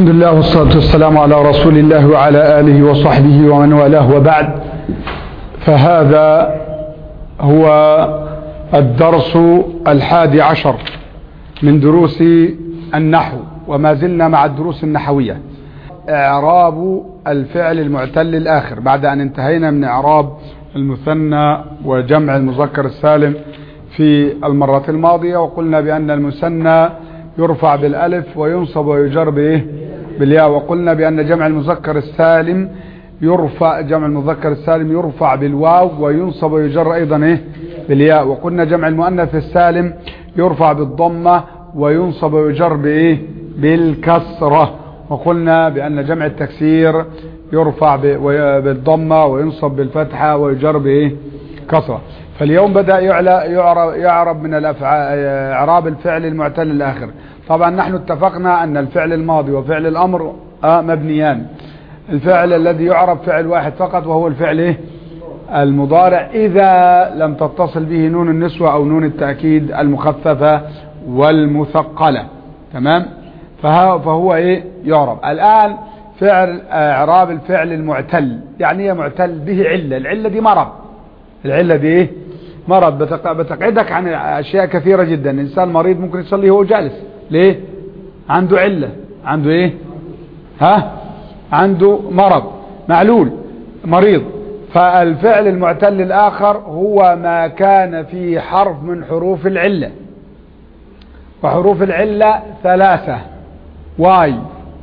لله والصلاة والسلام على رسول الله وعلى آله وصحبه ومن والاه وبعد فهذا هو الدرس الحادي عشر من دروس النحو وما زلنا مع الدروس النحوية اعراب الفعل المعتل الآخر بعد أن انتهينا من اعراب المثنى وجمع المذكر السالم في المرة الماضية وقلنا بأن المثنى يرفع بالالف وينصب ويجر بايه بالياء وقلنا بان جمع المذكر السالم يرفع جمع المذكر السالم يرفع بالواو وينصب ويجر ايضا ايه بالياء وقلنا جمع المؤنث السالم يرفع بالضمه وينصب ويجر بايه بالكسره وقلنا بان جمع التكسير يرفع بالضمه وينصب بالفتحه ويجر بايه كسره فاليوم بدأ يعرب, يعرب من اعراب الفعل المعتل الاخر طبعا نحن اتفقنا ان الفعل الماضي وفعل الامر مبنيان الفعل الذي يعرب فعل واحد فقط وهو الفعل ايه المضارع اذا لم تتصل به نون النسوة او نون التأكيد المخففة والمثقلة تمام فهو ايه يعرب الان فعل اعراب الفعل المعتل يعني ايه معتل به علة العلة دي مرض العلة دي ايه مرض بتقعدك عن اشياء كثيرة جدا الانسان مريض ممكن يصلي وهو جالس ليه عنده علة عنده ايه ها عنده مرض معلول مريض فالفعل المعتل الاخر هو ما كان فيه حرف من حروف العلة وحروف العلة ثلاثة واي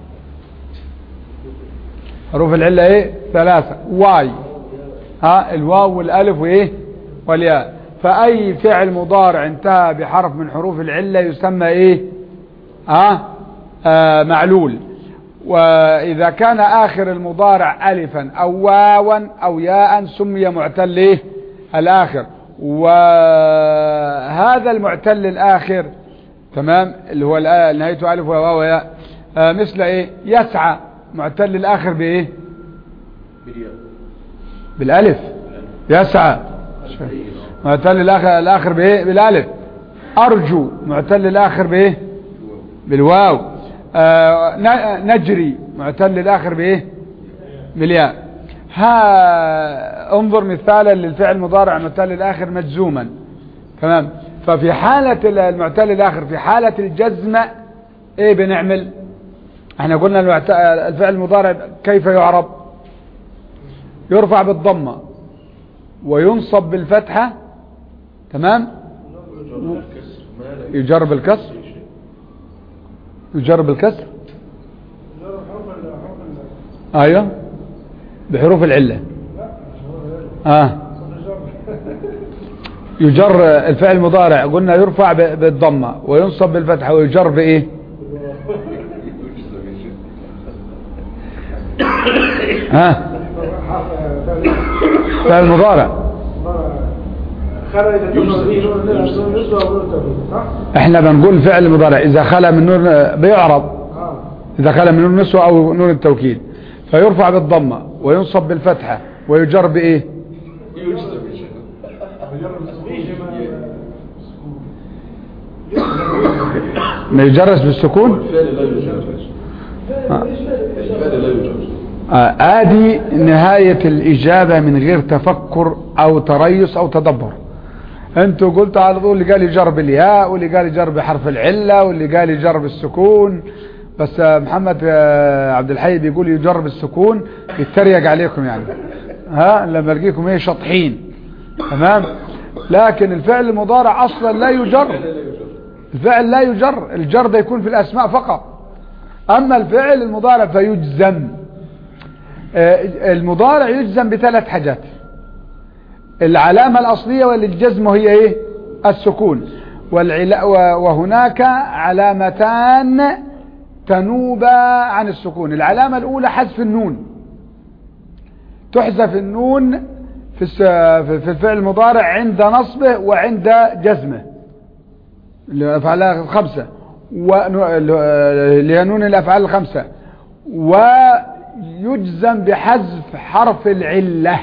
حروف العلة ايه ثلاثة واي ها الواو والالف وايه والياء فاي فعل مضارع انتهى بحرف من حروف العلة يسمى ايه ها آه معلول واذا كان اخر المضارع الفا او واوا او ياء سمي معتل ايه الاخر وهذا المعتل الاخر تمام اللي هو نهايته الف وواو وياء آه مثل ايه يسعى معتل الاخر بايه بالالف يسعى معتل الاخر الاخر بايه بالالف ارجو معتل الاخر بايه بالواو آه نجري معتل الاخر بايه بالياء ها انظر مثالا للفعل المضارع معتل الاخر مجزوما تمام ففي حالة المعتل الاخر في حالة الجزم ايه بنعمل احنا قلنا الفعل المضارع كيف يعرب يرفع بالضمة وينصب بالفتحة تمام يجر بالكسر يجر بالكسر ايوه بحروف العلة اه يجر الفعل المضارع قلنا يرفع بالضمة وينصب بالفتحة ويجر بايه ها فعل المضارع احنا بنقول فعل المضارع اذا خلى من نور بيعرب اذا خلى من نور النسوة او نور التوكيد فيرفع بالضمة وينصب بالفتحة ويجر بايه ما يجرس بالسكون ادي نهاية الاجابة من غير تفكر او تريس او تدبر انتوا قلتوا على طول اللي قال يجر بالياء واللي قال يجر بحرف العلة واللي قال يجر بالسكون بس محمد عبد الحي بيقول يجر بالسكون يتريق عليكم يعني ها لما القيكم ايه شطحين تمام لكن الفعل المضارع اصلا لا يجر الفعل لا يجر الجر ده يكون في الاسماء فقط اما الفعل المضارع فيجزم المضارع يجزم بثلاث حاجات العلامة الأصلية وللجزم هي ايه السكون وهناك علامتان تنوبا عن السكون العلامة الأولى حذف النون تحذف النون في في الفعل المضارع عند نصبه وعند جزمه الأفعال الخمسة اللي هي نون الأفعال الخمسة ويجزم بحذف حرف العلة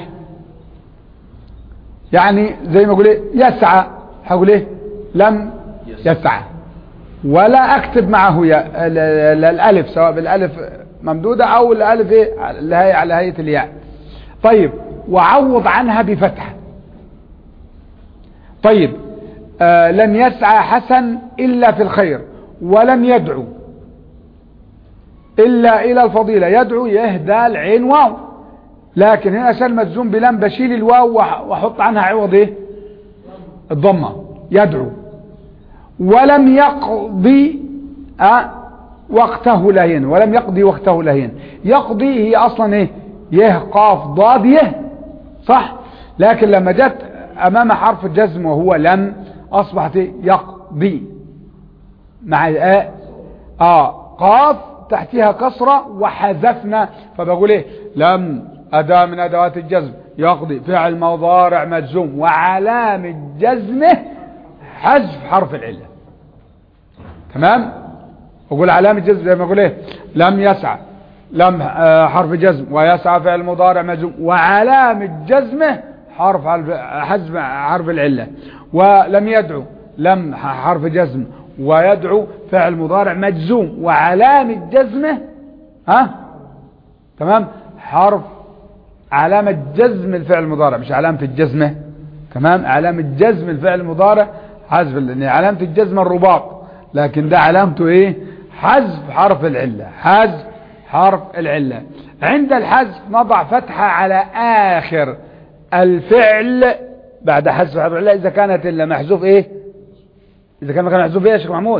يعني زي ما اقول ايه يسعى هقول ايه لم يسعى ولا اكتب معه يا الالف سواء بالالف ممدودة او الالف ايه اللي هي على هيئة الياء طيب وعوض عنها بفتحة طيب آه لم يسعى حسن الا في الخير ولم يدعو الا الى الفضيلة يدعو يهدى العين واو لكن هنا عشان مجزوم بلم بشيل الواو واحط عنها عوض ايه الضمة يدعو ولم يقضي أه وقته لهين ولم يقضي وقته لهين يقضي هي اصلا ايه يه قاف ضاد يه صح لكن لما جت امام حرف الجزم وهو لم اصبحت إيه؟ يقضي مع آه, اه قاف تحتها كسرة وحذفنا فبقول ايه لم اداة من ادوات الجزم يقضي فعل مضارع مجزوم وعلامة جزمه حذف حرف العلة تمام اقول علامة جزم زي ما اقول ايه لم يسعى لم حرف جزم ويسعى فعل مضارع مجزوم وعلامة جزمه حرف حذف حرف العلة ولم يدعو لم حرف جزم ويدعو فعل مضارع مجزوم وعلامة جزمه ها تمام حرف علامة جزم الفعل المضارع مش علامة الجزمة تمام علامة جزم الفعل المضارع حذف لان علامة الجزم الرباط لكن ده علامته ايه حذف حرف العلة حذف حرف العلة عند الحذف نضع فتحة على آخر الفعل بعد حذف حرف العلة إذا كانت إلا محذوف إيه إذا كان مكان محذوف إيه يا شيخ محمود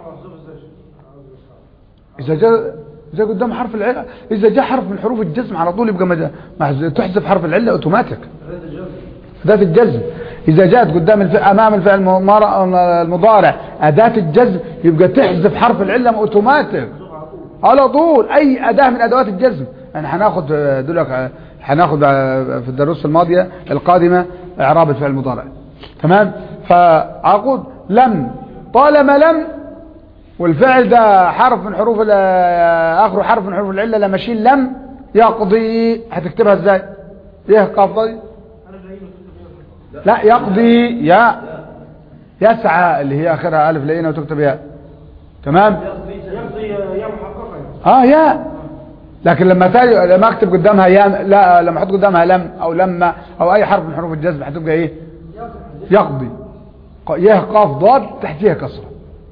إذا جاء إذا قدام حرف العلة إذا جاء حرف من حروف الجزم على طول يبقى تحذف حرف العلة أوتوماتيك ذات الجزم إذا جاءت قدام الفعل أمام الفعل المضارع أداة الجزم يبقى تحذف حرف العلة أوتوماتيك على طول أي أداة من أدوات الجزم يعني هناخد دولك هناخد في الدروس الماضية القادمة إعراب الفعل المضارع تمام فأقول لم طالما لم والفعل ده حرف من حروف آخره حرف من حروف العلة لما اشيل لم يقضي هتكتبها ازاي ايه قضي لا يقضي يا يسعى اللي هي اخرها الف لقينا وتكتب ياء تمام يقضي يا محققة اه يا لكن لما تاجي لما اكتب قدامها يا لا لما احط قدامها لم او لما او اي حرف من حروف الجزم هتبقى ايه يقضي يه قاف ضاد تحتيها كسره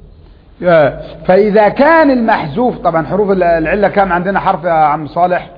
فاذا كان المحذوف طبعا حروف العله كام عندنا حرف يا عم صالح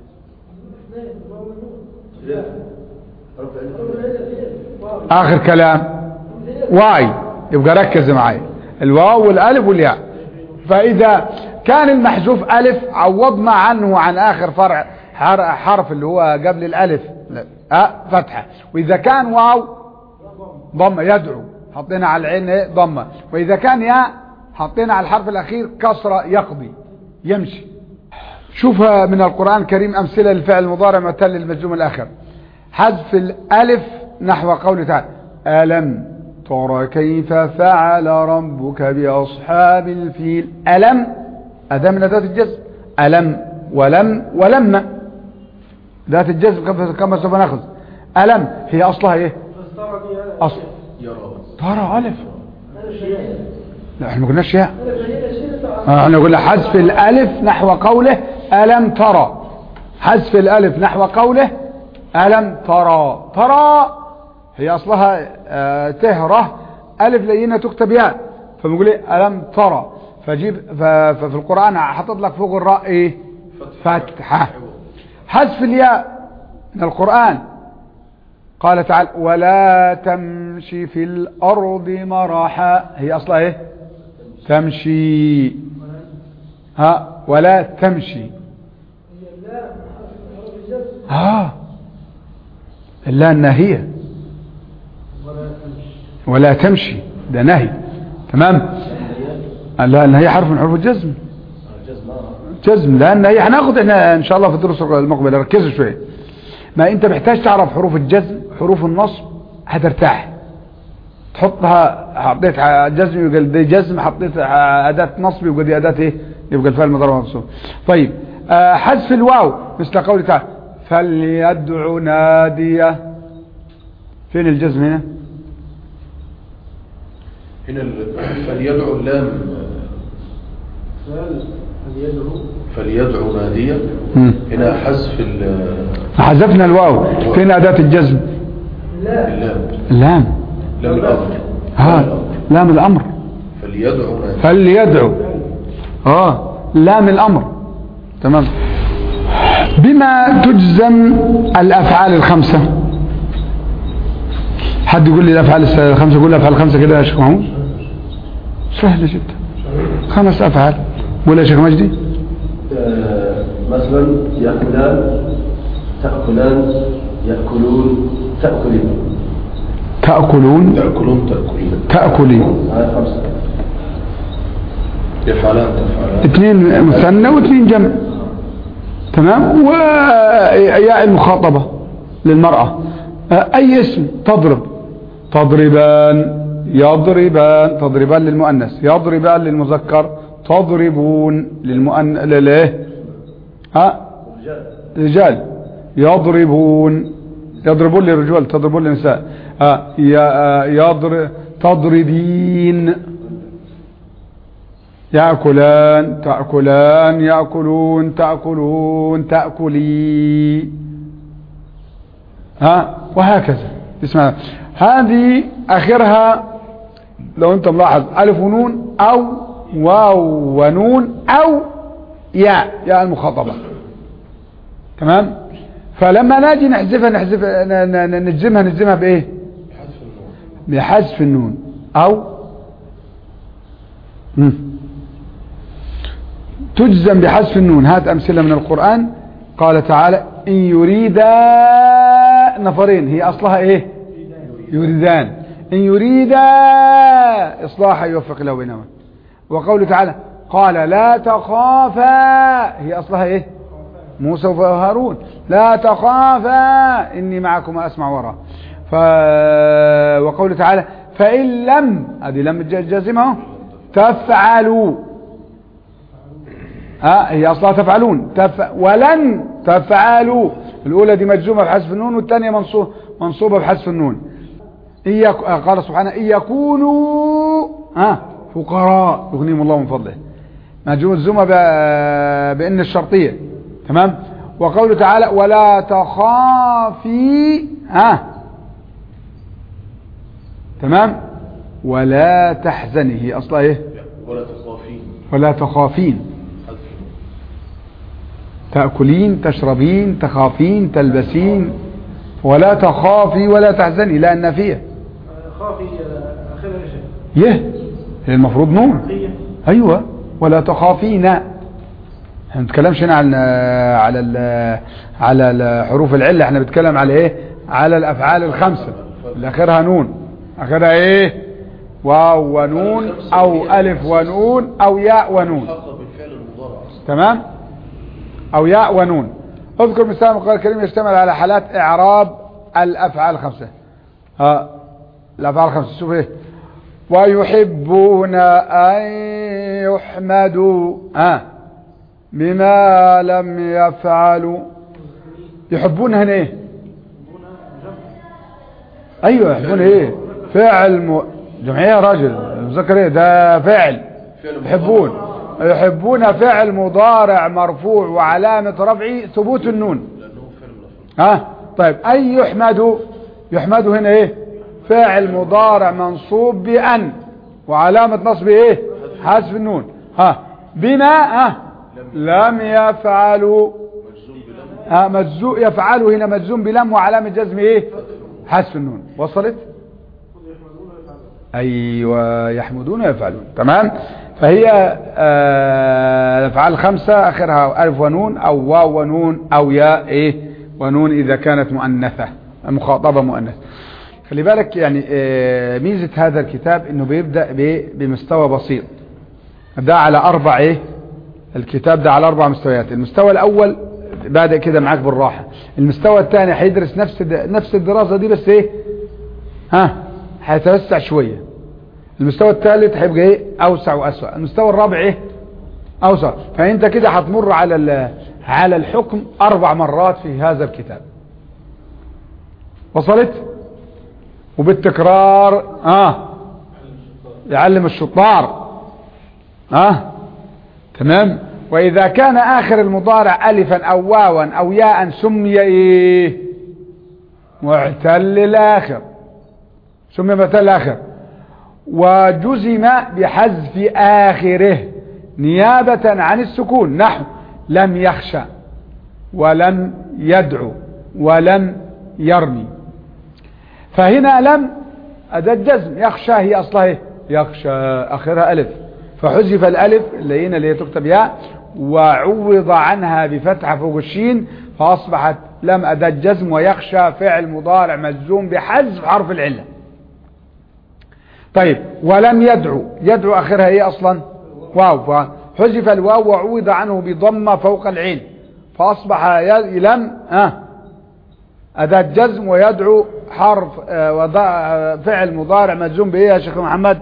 اخر كلام واي يبقى ركز معي الواو والالف والياء فاذا كان المحذوف الف عوضنا عنه عن اخر فرع حرف اللي هو قبل الالف أه فتحه واذا كان واو ضمه يدعو حطينا على العين ايه ضمه واذا كان ياء حطينا على الحرف الاخير كسره يقضي يمشي شوفها من القران الكريم امثله للفعل المضارع معتل للمجزوم الاخر حذف الالف نحو قوله تعالى الم ترى كيف فعل ربك باصحاب الفيل الم اداه من اداه الجزم الم ولم ولما ذات الجزم كما سوف ناخذ الم هي اصلها ايه اصل ترى الف لا احنا ما قلناش ياء احنا قلنا حذف الالف نحو قوله الم ترى حذف الالف نحو قوله الم ترى ترى هي اصلها آه تهره الف لينه تكتب ياء فبنقول ايه الم ترى فجيب ففي القران حطت لك فوق الراء ايه فتحه حذف الياء من القران قال تعالى ولا تمشي في الارض مرحا هي اصلها ايه تمشي ها ولا تمشي ها اللا الناهيه ولا تمشي ده نهي تمام لا النهي حرف من حروف الجزم جزم لان هي هناخد احنا ان شاء الله في الدروس المقبله ركزوا شويه ما انت محتاج تعرف حروف الجزم حروف النصب هترتاح تحطها حطيت جزم يبقى دي جزم حطيت اداه نصب يبقى دي اداه ايه يبقى الفعل مضارع منصوب طيب آه حذف الواو مثل قوله تعالى فليدع ناديه فين الجزم هنا هنا ال- فليدعو اللام سؤال هل يدعو فليدعو ناديا مم. هنا حذف ال- حذفنا الواو فين أداة الجزم اللام اللام لام الأمر ها لام الأمر فليدعو ناديا فليدعو اه لام الأمر تمام بما تجزم الأفعال الخمسة حد يقول لي الأفعال الس- الخمسة يقول الأفعال الخمسة كده يا شيخ محمود سهلة جدا خمس أفعال قول يا شيخ مجدي آه، مثلا يأكلان تأكلان يأكلون تأكلين تأكلون تأكلون تأكلين تأكلين هذه خمسة يفعلان تفعلان اثنين مثنى واثنين جمع تمام وياء المخاطبة للمرأة آه، أي اسم تضرب تضربان يضربان تضربان للمؤنث يضربان للمذكر تضربون للمؤن للايه ها رجال يضربون يضربون للرجال تضربون للنساء ها ي- آه، يضر تضربين يأكلان تأكلان يأكلون تأكلون تأكلي ها وهكذا اسمع هذه آخرها لو أنت ملاحظ ألف ونون أو واو ونون أو ياء ياء المخاطبة تمام فلما نجي نحذفها نحذفها ن- ن- ن- نجزمها نجزمها بإيه بحذف النون أو مم. تجزم بحذف النون هات أمثلة من القرآن قال تعالى إن يريدا نفرين هي أصلها إيه يريدان إن يريدا إصلاحا يوفق له بينهما وقوله تعالى قال لا تخافا هي أصلها إيه موسى وهارون لا تخافا إني معكما أسمع وراء ف... وقوله تعالى فإن لم هذه لم جازمة تفعلوا ها هي اصلها تفعلون تف... ولن تفعلوا الاولى دي مجزومه بحذف النون والثانيه منصوب منصوبه بحذف النون إن يك... آه، قال سبحانه ان يكونوا ها فقراء يغنيهم الله من فضله مجزومه ب... بان الشرطيه تمام وقوله تعالى ولا تخافي ها تمام ولا تحزني هي اصلها ايه ولا تخافين ولا تخافين حذف تأكلين تشربين تخافين تلبسين ولا تخافي ولا تحزني لا النافية خافي آه، اخرها ايش هي؟ يه هي المفروض نون هي ايوه ولا تخافين احنا ما بنتكلمش هنا عن على ال على ال- حروف العله احنا بنتكلم على ايه على الافعال الخمسه اللي اخرها نون اخرها ايه واو ونون او الف ونون او ياء ونون حق بالفعل المضارع أصلا. تمام او ياء ونون اذكر مثال من القرآن الكريم يشتمل على حالات اعراب الافعال الخمسه ها الافعال الخمسه شوف ايه ويحبون ان يحمدوا ها بما لم يفعلوا يحبون هنا ايه ايوه يحبون ايه فعل م... جمعيه يا راجل مذكر ايه ده فعل فعل مضارع. يحبون يحبون فعل مضارع مرفوع وعلامة رفعه ثبوت النون لأنه فعل من الأفعال ها طيب أي يحمد يحمد هنا ايه فعل مضارع منصوب بأن وعلامة نصبه ايه حذف النون ها بما ها لم يفعلوا مجزوم بلم ها مجزوم يفعلوا هنا مجزوم بلم وعلامة جزم ايه حذف النون وصلت ايوه يحمدون ويفعلون تمام فهي آه، الافعال الخمسه اخرها الف ونون او واو ونون او ياء ايه ونون اذا كانت مؤنثه مخاطبه مؤنث خلي بالك يعني آه، ميزه هذا الكتاب انه بيبدا بإيه؟ بمستوى بسيط ده على اربع ايه الكتاب ده على اربع مستويات المستوى الاول بادئ كده معاك بالراحه المستوى الثاني هيدرس نفس نفس الدراسه دي بس ايه ها هيتوسع شويه المستوى الثالث هيبقى ايه اوسع واسوأ المستوى الرابع ايه اوسع فانت كده هتمر على ال- على الحكم اربع مرات في هذا الكتاب وصلت وبالتكرار اه يعلم الشطار ها تمام واذا كان اخر المضارع الفا او واوا او ياء سمي ايه معتل الاخر سمي معتل الاخر وجزم بحذف اخره نيابة عن السكون نحو لم يخشى ولم يدعو ولم يرمي فهنا لم أداة جزم يخشى هي أصلها إيه؟ يخشى آخرها ألف فحذف الألف اللي هنا اللي هي تكتب ياء وعوض عنها بفتحة فوق الشين فأصبحت لم أداة جزم ويخشى فعل مضارع مجزوم بحذف حرف العلة طيب ولم يدعو يدعو آخرها إيه أصلا واو حذف الواو وعوض عنه بضمة فوق العين فأصبح ي- لم آه أداة جزم ويدعو حرف آه وضع آه فعل مضارع مجزوم بإيه يا شيخ محمد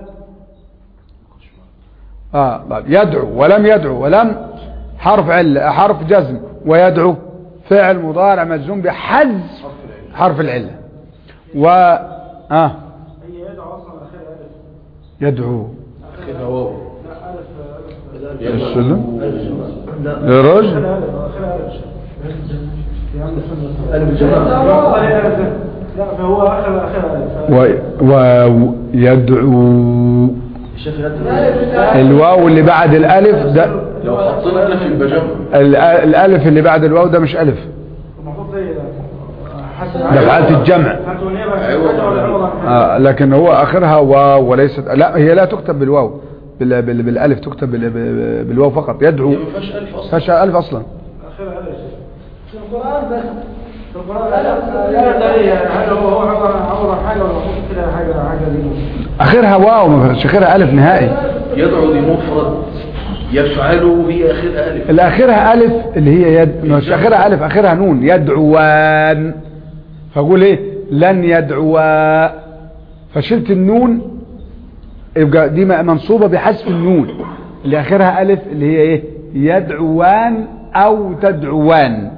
آه طيب يدعو ولم يدعو ولم حرف عل حرف جزم ويدعو فعل مضارع مجزوم بحذف حرف العلة و آه هي يدعو اصلا اخرها الف يدعو كده واو لا الف يدعو. السلم لا يا رجل اخرها الف اخرها الف يا عم سنة ألف الجماعة والله هي ألف. لا فهو اخر اخرها الف و... ويدعو الشيخ يدعو الواو اللي بعد الالف ده لو حطينا ألف يبقى جمع ال- الالف اللي بعد الواو ده مش الف المفروض زي ده حسن ده في حالة الجمع آه لكن هو اخرها واو وليست لا هي لا تكتب بالواو بال... بال... بالالف تكتب بال... بال- بالواو فقط يدعو هي ما فيهاش ألف أصلا فش الف اصلا اخرها الف في القرآن بس في القرآن لا لا لا هي هل هو هو عبر عبر عن حاجة ولا المفروض كده حاجة حاجة دي اخرها واو ما فيش اخرها الف نهائي يدعو دي مفرد يفعله هي آخرها ألف اللي اخرها الف اللي هي يد مش اخرها الف اخرها نون يدعوان فاقول ايه لن يدعوا فشلت النون يبقى دي منصوبة بحذف النون اللي اخرها الف اللي هي ايه يدعوان او تدعوان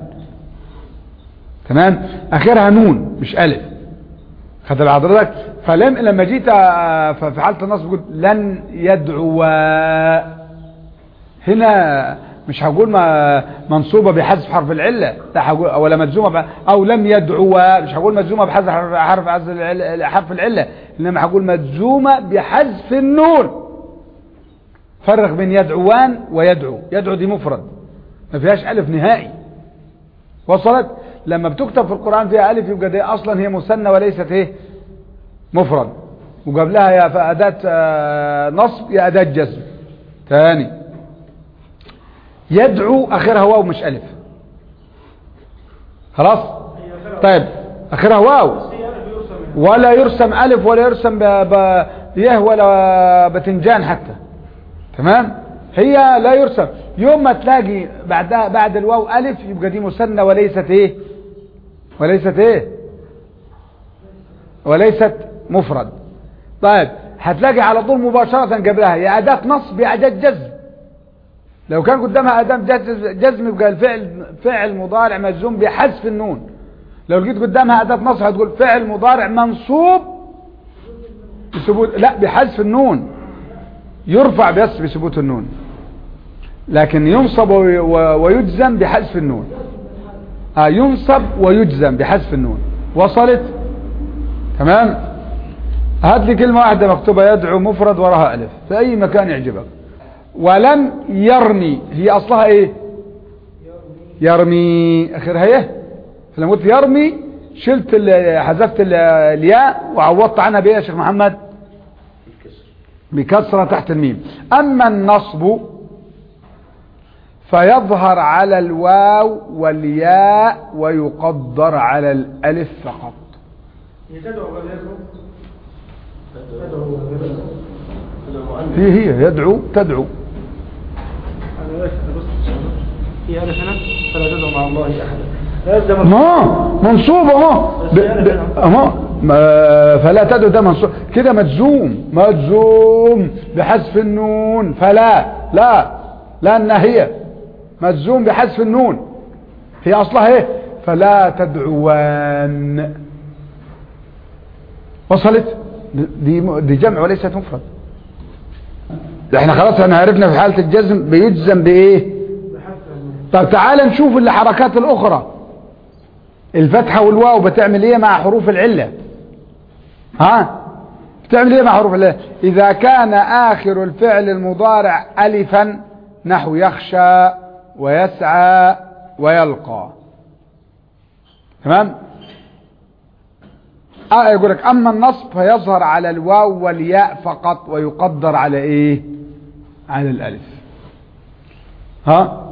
تمام اخرها نون مش الف خد بال حضرتك فلم لما جيت آه، في حاله النصب قلت لن يدعوا هنا مش هقول ما منصوبة بحذف حرف العلة لا هقول ولا مجزومة ب... او لم يدعوا مش هقول مجزومة بحذف حرف حرف حرف العلة, حرف العلة انما هقول مجزومة بحذف النون فرق بين يدعوان ويدعو يدعو دي مفرد ما فيهاش الف نهائي وصلت لما بتكتب في القرآن فيها الف يبقى دي اصلا هي مثنى وليست ايه مفرد وقبلها يا أداة آه، نصب يا أداة جزم تاني يدعو اخرها واو مش الف خلاص طيب اخرها واو ولا يرسم الف ولا يرسم ب... ب... يه ولا بتنجان حتى تمام هي لا يرسم يوم ما تلاقي بعدها بعد الواو الف يبقى دي مثنى وليست ايه وليست ايه وليست مفرد طيب هتلاقي على طول مباشرة قبلها يا أداة نصب يا أداة جزم لو كان قدامها أداة جز- جزم يبقى الفعل فعل مضارع مجزوم بحذف النون لو لقيت قدامها أداة نصب هتقول فعل مضارع منصوب بثبوت لا بحذف النون يرفع بس بثبوت النون لكن ينصب وي- و- ويجزم بحذف النون آه ينصب ويجزم بحذف النون وصلت تمام هات لي كلمة واحدة مكتوبة يدعو مفرد وراها ألف في أي مكان يعجبك ولم يرمي هي أصلها إيه يرمي آخرها إيه فلما قلت يرمي شلت ال- حذفت ال- الياء وعوضت عنها بإيه يا شيخ محمد بكسرة تحت الميم أما النصب فيظهر على الواو والياء ويقدر على الألف فقط تدعو ولا يدعو تدعو ولا يدعو هي هي يدعو تدعو أنا بس بص في هذا سنة فلا تدعو مع الله أحدا لا يبدأ ما منصوب اهو ب- ب- اهو ما- فلا تدعو ده منصوب كده مجزوم مجزوم بحذف النون فلا لا لانها هي مجزوم بحذف النون هي اصلها ايه فلا تدعوان وصلت دي دي جمع وليست مفرد ده احنا خلاص احنا عرفنا في حالة الجزم بيجزم بايه طب تعال نشوف الحركات الاخرى الفتحة والواو بتعمل ايه مع حروف العلة ها بتعمل ايه مع حروف العلة اذا كان اخر الفعل المضارع الفا نحو يخشى ويسعى ويلقى تمام اه يقول لك اما النصب فيظهر على الواو والياء فقط ويقدر على ايه على الالف ها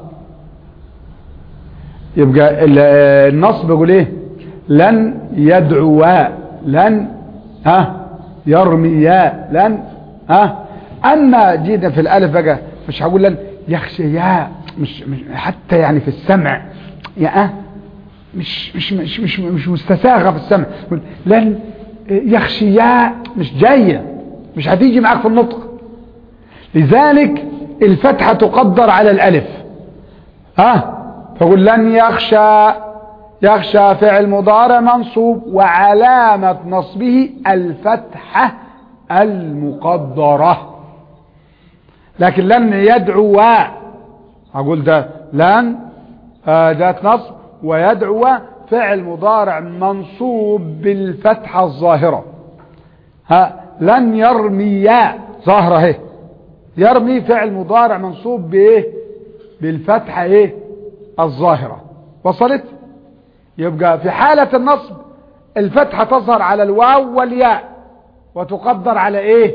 يبقى ال- آه، النصب يقول ايه لن يدعوا لن ها يرميا لن ها اما جينا في الالف بقى مش هقول لن يخشيا مش, مش حتى يعني في السمع يا أه مش مش مش مش, مش مستساغه في السمع يقول لن يخشيا مش جايه مش هتيجي معاك في النطق لذلك الفتحه تقدر على الالف ها فقل لن يخشى يخشى فعل مضارع منصوب وعلامة نصبه الفتحة المقدرة لكن لن يدعو هقول ده لن آه، ذات نصب ويدعو فعل مضارع منصوب بالفتحة الظاهرة ها لن يرمي ظاهرة اهي يرمي فعل مضارع منصوب بايه بالفتحة ايه الظاهرة وصلت يبقى في حالة النصب الفتحة تظهر على الواو والياء وتقدر على ايه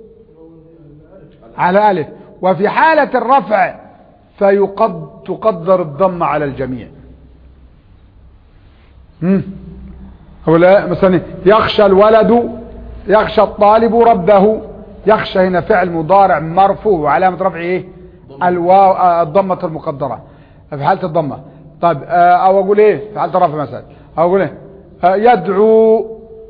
على الف وفي حالة الرفع فيقد تقدر الضم على الجميع هم هو لا مثلا يخشى الولد يخشى الطالب ربه يخشى هنا فعل مضارع مرفوع وعلامة رفعه ايه الواو آه، الضمة المقدرة في حالة الضمة طيب آه، او اقول ايه في حالة الرفع مثلا او اقول ايه آه، يدعو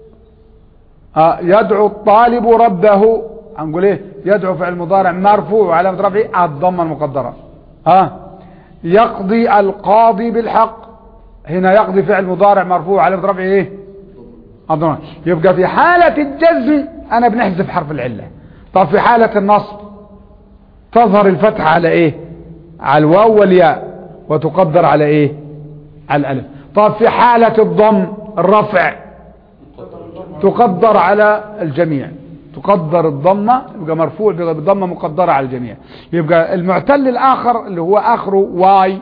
آه، يدعو الطالب ربه هنقول ايه يدعو فعل مضارع مرفوع وعلامة رفعه الضمة المقدرة ها يقضي القاضي بالحق هنا يقضي فعل مضارع مرفوع علامة رفعه ايه الضمة يبقى في حالة الجزم انا بنحذف حرف العلة طب في حالة النصب تظهر الفتحة على ايه على الواو والياء وتقدر على ايه على الالف طب في حالة الضم الرفع تقدر على الجميع تقدر الضمة يبقى مرفوع بالضمة مقدرة على الجميع يبقى المعتل الآخر اللي هو آخره واي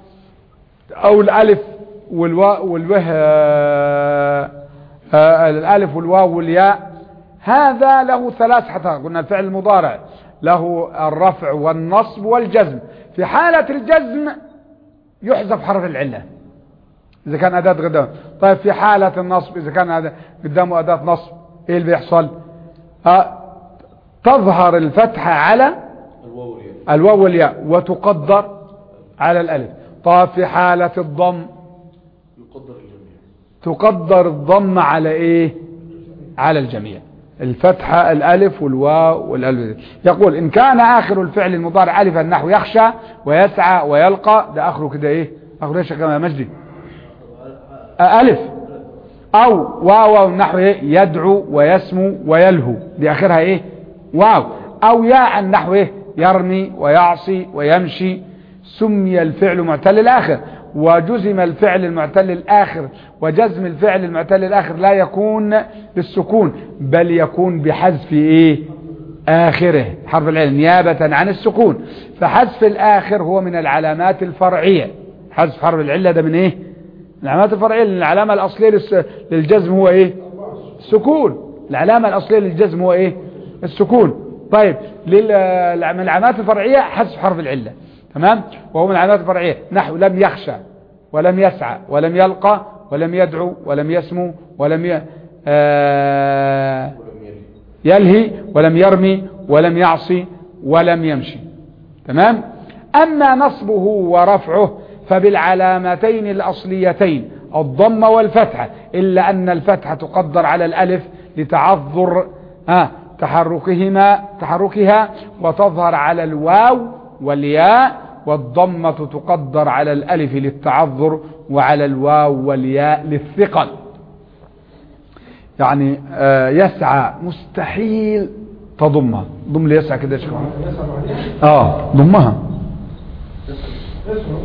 أو الألف والواو والوه آه، آه، الألف والواو والياء هذا له ثلاث حتى قلنا الفعل المضارع له الرفع والنصب والجزم في حالة الجزم يحذف حرف العلة إذا كان أداة قدام طيب في حالة النصب إذا كان هذا قدامه أداة نصب إيه اللي بيحصل آه تظهر الفتحة على الواو والياء الواو والياء وتقدر على الألف طيب في حالة الضم يقدر الجميع تقدر الضم على إيه على الجميع الفتحة الألف والواو والألف يقول إن كان آخر الفعل المضارع ألفا نحو يخشى ويسعى ويلقى ده آخره كده إيه آخره إيش يا كما مجدي آه، ألف أو واو نحو إيه يدعو ويسمو ويلهو دي آخرها إيه واو أو ياء نحو إيه يرمي ويعصي ويمشي سمي الفعل معتل الآخر وجزم الفعل المعتل الآخر وجزم الفعل المعتل الآخر لا يكون بالسكون بل يكون بحذف إيه آخره حرف العلم نيابة عن السكون فحذف الآخر هو من العلامات الفرعية حذف حرف العلة ده من إيه العلامات الفرعية لأن العلامة الأصلية للس- للجزم هو إيه السكون العلامة الأصلية للجزم هو إيه السكون طيب لل- من العلامات الفرعية حذف حرف العلة تمام وهو من العلامات الفرعية نحو لم يخشى ولم يسعى ولم يلقى ولم يدعو ولم يسمو ولم ي... آه يلهي ولم يرمي ولم يعصي ولم يمشي تمام أما نصبه ورفعه فبالعلامتين الأصليتين الضم والفتحة إلا أن الفتحة تقدر على الألف لتعذر آه تحركهما تحركها وتظهر على الواو والياء والضمة تقدر على الألف للتعذر وعلى الواو والياء للثقل يعني آه، يسعى مستحيل تضمها ضم لي يسع كده يا شيخ محمد. يسأل عليه اه ضمها اسمه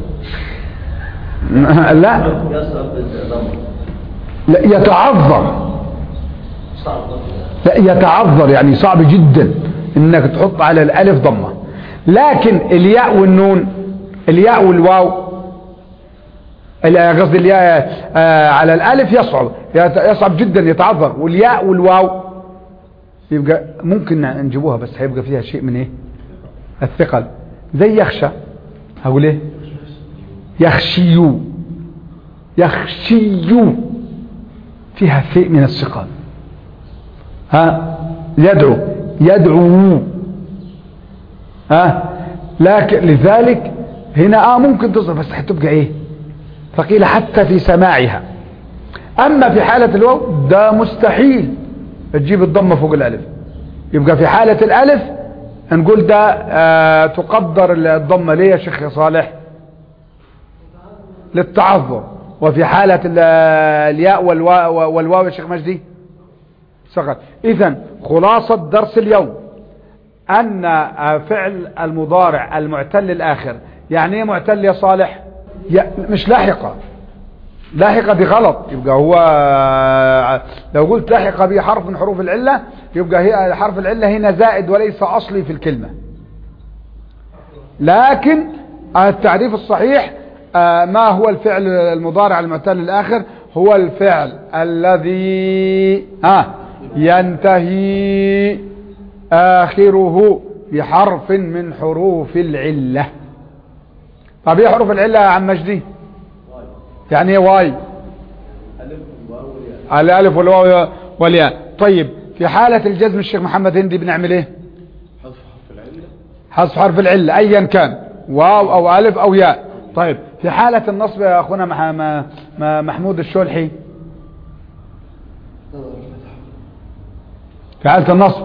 لا يصعب بالضم لا يتعذر صعب لا يتعذر يعني صعب جدا انك تحط على الالف ضمه لكن الياء والنون الياء والواو ال- قصدي الياء آه، على الالف يصعب يت- يصعب جدا يتعذر والياء والواو يبقى ممكن نجيبوها بس هيبقى فيها شيء من ايه الثقل زي يخشى هقول ايه يخشيو يخشيو فيها شيء من الثقل ها يدعو يدعو ها لكن لذلك هنا اه ممكن تصل بس هتبقى ايه ثقيلة حتى في سماعها اما في حالة الواو ده مستحيل تجيب الضمة فوق الالف يبقى في حالة الالف نقول ده آه تقدر الضمة ليه يا شيخ يا صالح للتعذر وفي حالة ال- الياء والواو, والواو يا شيخ مجدي سقط اذا خلاصة درس اليوم ان فعل المضارع المعتل الاخر يعني ايه معتل يا صالح يا- مش لاحقة لاحقة دي غلط يبقى هو لو قلت لاحقة به حرف من حروف العلة يبقى هي حرف العلة هنا زائد وليس اصلي في الكلمة لكن التعريف الصحيح آه، ما هو الفعل المضارع المعتل الاخر هو الفعل الذي ها ينتهي اخره بحرف من حروف العلة طب ايه حروف العلة يا عم مجدي يعني ايه واي الالف والواو والياء طيب في حالة الجزم الشيخ محمد هندي بنعمل ايه حذف حرف العلة حذف حرف العلة ايا كان واو او الف او ياء طيب في حالة النصب يا اخونا مح... م... م... محمود الشلحي في حالة النصب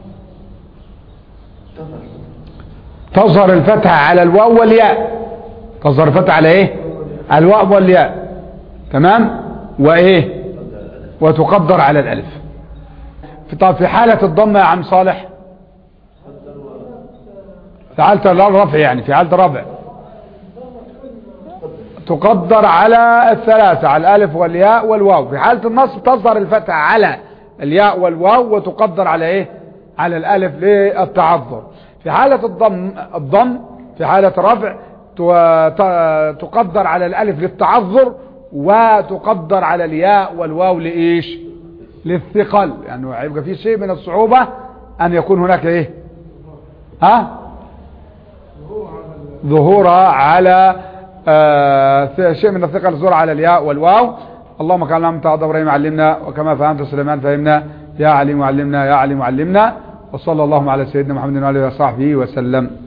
تظهر الفتحة على الواو والياء تظهر الفتحة على ايه الواو والياء تمام وايه وتقدر على الالف في طب في حالة الضمة يا عم صالح في حالة الرفع يعني في حالة الرفع تقدر على الثلاثة على الالف والياء والواو في حالة النصب تظهر الفتحة على الياء والواو وتقدر على ايه على الالف للتعذر في حالة الضم الضم في حالة الرفع ت- ت- تقدر على الالف للتعذر وتقدر على الياء والواو لايش للثقل يعني هيبقى في شيء من الصعوبة ان يكون هناك ايه ها ظهورها على آه شيء من الثقل ظهور على الياء والواو اللهم كما علمت عبد ابراهيم علمنا وكما فهمت سليمان فهمنا يا عليم علمنا يا عليم علمنا وصلى اللهم على سيدنا محمد وعلى اله وصحبه وسلم